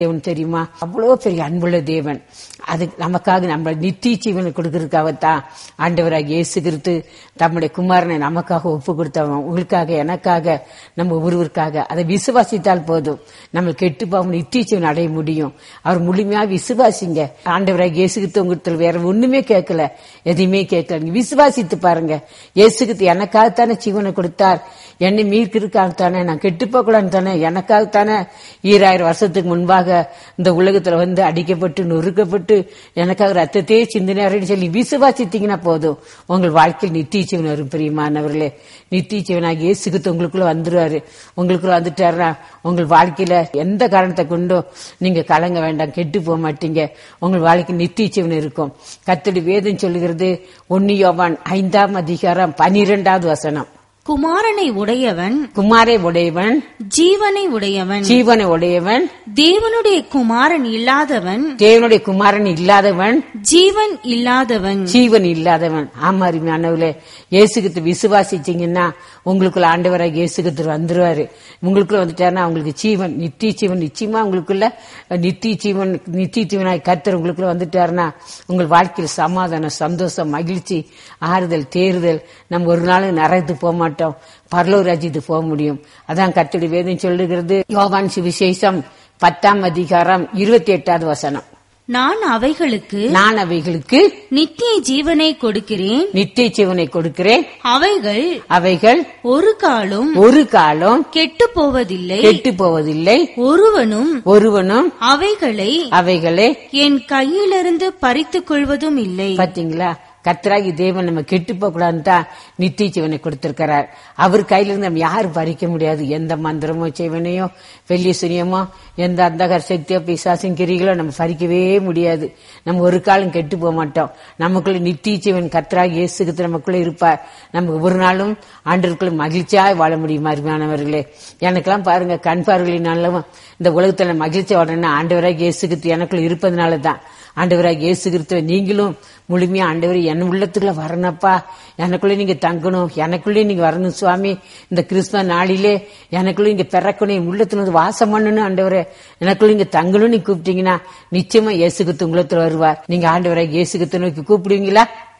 தேவன் தெரியுமா அவ்வளவு பெரிய அன்புள்ள தேவன் அது நமக்காக நம்ம நித்திய ஜீவனை கொடுக்கறதுக்காகத்தான் ஆண்டவராக இயேசு கிறிஸ்து தம்முடைய குமாரனை நமக்காக ஒப்பு கொடுத்தவன் உங்களுக்காக எனக்காக நம்ம ஒருவருக்காக அதை விசுவாசித்தால் போதும் நம்ம கெட்டு போகாம நித்திய ஜீவன் அடைய முடியும் அவர் முழுமையா விசுவாசிங்க ஆண்டவராக இயேசு கிறிஸ்து உங்களுக்கு வேற ஒண்ணுமே கேட்கல எதையுமே கேட்கல நீங்க விசுவாசித்து பாருங்க இயேசு கிறிஸ்து எனக்காகத்தானே ஜீவனை கொடுத்தார் என்னை மீட்கிறதுக்காகத்தானே நான் கெட்டு போகலான்னு தானே எனக்காகத்தானே ஈராயிரம் வருஷத்துக்கு முன்பாக இந்த உலகத்துல வந்து அடிக்கப்பட்டு நொறுக்கப்பட்டு எனக்காக ரத்தத்தையே சிந்தினாருன்னு சொல்லி விசுவாசித்தீங்கன்னா போதும் உங்கள் வாழ்க்கையில் நித்திய ஜீவன் வரும் பிரியமானவர்களே நித்திய ஜீவனாக இயேசுக்கு உங்களுக்குள்ள வந்துருவாரு உங்களுக்குள்ள வந்துட்டாருன்னா உங்கள் வாழ்க்கையில எந்த காரணத்தை கொண்டும் நீங்க கலங்க வேண்டாம் கெட்டு போக மாட்டீங்க உங்கள் வாழ்க்கை நித்திய ஜீவன் இருக்கும் கத்தடி வேதம் சொல்லுகிறது ஒன்னு யோவான் ஐந்தாம் அதிகாரம் பனிரெண்டாவது வசனம் குமாரனை உடையவன் குமாரை உடையவன் ஜீவனை உடையவன் ஜீவனை உடையவன் தேவனுடைய குமாரன் இல்லாதவன் தேவனுடைய குமாரன் இல்லாதவன் ஜீவன் இல்லாதவன் ஜீவன் இல்லாதவன் ஆமா அருமையானவர்களே இயேசுகிட்டு விசுவாசிச்சீங்கன்னா உங்களுக்குள்ள ஆண்டவராக இயேசுகிட்டு வந்துருவாரு உங்களுக்குள்ள வந்துட்டாருன்னா உங்களுக்கு ஜீவன் நித்திய ஜீவன் நிச்சயமா உங்களுக்குள்ள நித்திய ஜீவன் நித்திய ஜீவனாய் கர்த்தர் உங்களுக்குள்ள வந்துட்டாருன்னா உங்கள் வாழ்க்கையில் சமாதானம் சந்தோஷம் மகிழ்ச்சி ஆறுதல் தேறுதல் நம்ம ஒரு நாள் நரகத்து போக மாட்டோம் பரலூர் ராஜ்யத்துக்கு போக முடியும் அதான் கர்த்தருடைய வேதம் சொல்லுகிறது யோவான் சுவிசேஷம் பத்தாம் அதிகாரம் இருபத்தி எட்டாவது வசனம் நான் அவைகளுக்கு நான் அவைகளுக்கு நித்திய ஜீவனை கொடுக்கிறேன் நித்திய ஜீவனை கொடுக்கிறேன் அவைகள் அவைகள் ஒரு காலும் ஒரு காலம் கெட்டு போவதில்லை கெட்டு போவதில்லை ஒருவனும் ஒருவனும் அவைகளை அவைகளை என் கையிலிருந்து பறித்துக் கொள்வதும் இல்லை பாத்தீங்களா கர்த்தராகி தேவன் நம்ம கெட்டு போக கூடாதுன்னு தான் நித்திய ஜீவனை கொடுத்திருக்கிறார் அவர் கையில இருந்து நம்ம யாரும் பறிக்க முடியாது எந்த மந்திரமோ செய்வனையோ வெள்ளி சுனியமோ எந்த அந்தகர் சக்தியோ பிசாசின் கிரிகளோ நம்ம பறிக்கவே முடியாது நம்ம ஒரு காலம் கெட்டு போக மாட்டோம் நமக்குள்ள நித்திய ஜீவன் கர்த்தராகி இயேசுக்கு நமக்குள்ள இருப்பார் நம்ம ஒரு நாளும் ஆண்டவருக்குள்ள மகிழ்ச்சியாய் வாழ முடியும் அருமையானவர்களே எனக்கெல்லாம் பாருங்க கண் பார்வையினாலும் இந்த உலகத்துல மகிழ்ச்சி வாழணும்னா ஆண்டவராக இயேசுக்கு எனக்குள்ள இருப்பதனால தான் ஆண்டவராக இயேசு கிறிஸ்துவ நீங்களும் முழுமையா ஆண்டவர் என் உள்ளத்துக்குள்ள வரணும்ப்பா எனக்குள்ளே நீங்க தங்கணும் எனக்குள்ளே நீங்க வரணும் சுவாமி இந்த கிறிஸ்துவ நாளிலே எனக்குள்ள நீங்க பிறக்கணும் என் உள்ளத்துல வந்து வாசம் பண்ணணும் ஆண்டவரே எனக்குள்ள நீங்க தங்கணும் நீ கூப்பிட்டீங்கன்னா நிச்சயமா இயேசு கிறிஸ்து உள்ளத்துல வருவார் நீங்க ஆண்டவராக இயேசு கிறிஸ்துவ நோக்கி கூப்பிடுவீங்களா